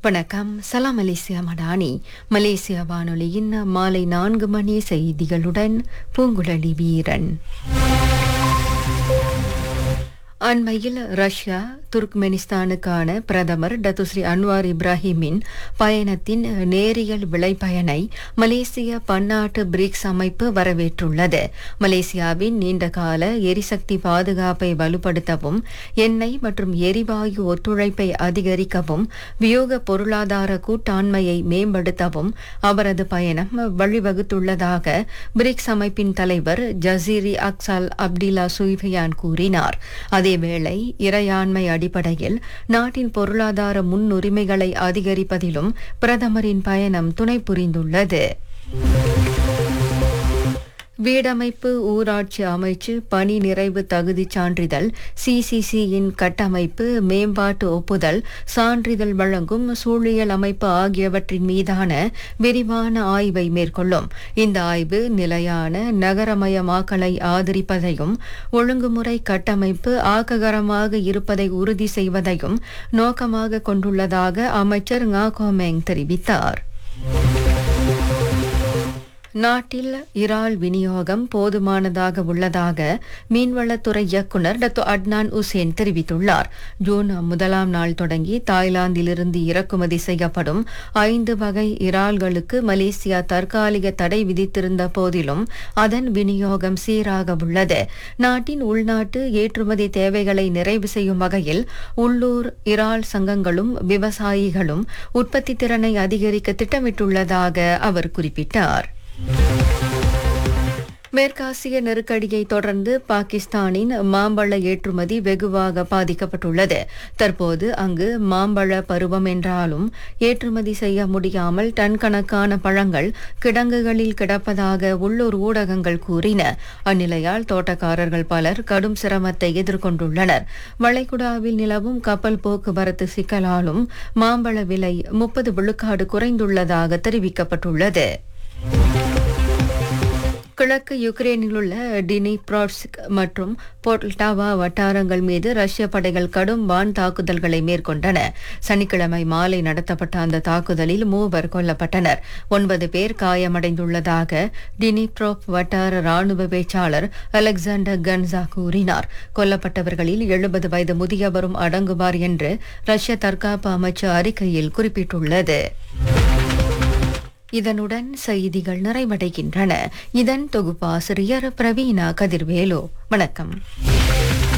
வணக்கம் சலாம் Malaysia Madani Malaysia வானொலியின் மாலை நான்கு மணி செய்திகளுடன் பூங்குழலி வீரன் அண்மையில் ரஷ்யா துர்க்மெனிஸ்தானுக்கான பிரதமர் டத்துஸ்ரீ அன்வார் இப்ராஹிமின் பயணத்தின் நேரியல் விளைபயனை மலேசிய பன்னாட்டு பிரிக்ஸ் அமைப்பு வரவேற்றுள்ளது மலேசியாவின் நீண்டகால எரிசக்தி பாதுகாப்பை வலுப்படுத்தவும் எண்ணெய் மற்றும் எரிவாயு ஒத்துழைப்பை அதிகரிக்கவும் வியோக பொருளாதார கூட்டாண்மையை மேம்படுத்தவும் அவரது பயணம் வழிவகுத்துள்ளதாக பிரிக்ஸ் அமைப்பின் தலைவர் ஜசீரி அக்சால் அப்டிலா சுய்ஃபியான் கூறினார் அதேவேளை இறையாண்மை அடிப்படையில் நாட்டின் பொருளாதார முன்னுரிமைகளை அதிகரிப்பதிலும் பிரதமரின் பயணம் துணை புரிந்துள்ளது வீடமைப்பு ஊராட்சி அமைச்சு பணி நிறைவு தகுதிச் சான்றிதழ் சிசிசியின் கட்டமைப்பு மேம்பாட்டு ஒப்புதல் சான்றிதழ் வழங்கும் சூழியல் அமைப்பு ஆகியவற்றின் மீதான விரிவான ஆய்வை மேற்கொள்ளும் இந்த ஆய்வு நிலையான நகரமயமாக்கலை ஆதரிப்பதையும் ஒழுங்குமுறை கட்டமைப்பு ஆக்ககரமாக இருப்பதை உறுதி செய்வதையும் நோக்கமாக கொண்டுள்ளதாக அமைச்சர் ngா கோமேங் தெரிவித்தார் நாட்டில் இறால் விநியோகம் போதுமானதாக உள்ளதாக மீன்வளத்துறை இயக்குநர் டத்து அட்னான் உசேன் தெரிவித்துள்ளார் ஜூன் முதலாம் நாள் தொடங்கி தாய்லாந்திலிருந்து இறக்குமதி செய்யப்படும் ஐந்து வகை இறால்களுக்கு மலேசியா தற்காலிக தடை விதித்திருந்த போதிலும் அதன் விநியோகம் சீராக உள்ளது நாட்டின் உள்நாட்டு ஏற்றுமதி தேவைகளை நிறைவு செய்யும் வகையில் உள்ளூர் இறால் சங்கங்களும் விவசாயிகளும் உற்பத்தி திறனை அதிகரிக்க திட்டமிட்டுள்ளதாக அவர் குறிப்பிட்டார் மேற்காசிய நெருக்கடியை தொடர்ந்து பாகிஸ்தானின் மாம்பழ ஏற்றுமதி வெகுவாக பாதிக்கப்பட்டுள்ளது தற்போது அங்கு மாம்பழ பருவம் என்றாலும் ஏற்றுமதி செய்ய முடியாமல் டன் கணக்கான பழங்கள் கிடங்குகளில் கிடப்பதாக உள்ளூர் ஊடகங்கள் கூறின அந்நிலையால் தோட்டக்காரர்கள் பலர் கடும் சிரமத்தை எதிர்கொண்டுள்ளனர் வளைகுடாவில் நிலவும் கப்பல் போக்குவரத்து சிக்கலாலும் மாம்பழ விலை முப்பது விழுக்காடு குறைந்துள்ளதாக தெரிவிக்கப்பட்டுள்ளது கிழக்கு யுக்ரைனில் உள்ள டினிப்ராட்ஸ்க் மற்றும் போர்ட்லாவா வட்டாரங்கள் மீது ரஷ்ய படைகள் கடும் வான் தாக்குதல்களை மேற்கொண்டன சனிக்கிழமை மாலை நடத்தப்பட்ட அந்த தாக்குதலில் மூவர் கொல்லப்பட்டனர் ஒன்பது பேர் காயமடைந்துள்ளதாக டினிப்ரோப் வட்டார ராணுவ பேச்சாளர் அலெக்சாண்டர் கன்சா கூறினார் கொல்லப்பட்டவர்களில் எழுபது வயது முதியவரும் அடங்குவார் என்று ரஷ்ய தற்காப்பு அமைச்சு அறிக்கையில் குறிப்பிட்டுள்ளது இதனுடன் செய்திகள் நிறைவடைகின்றன இதன் தொகுப்பாசிரியர் பிரவீணா கதிர்வேலு வணக்கம்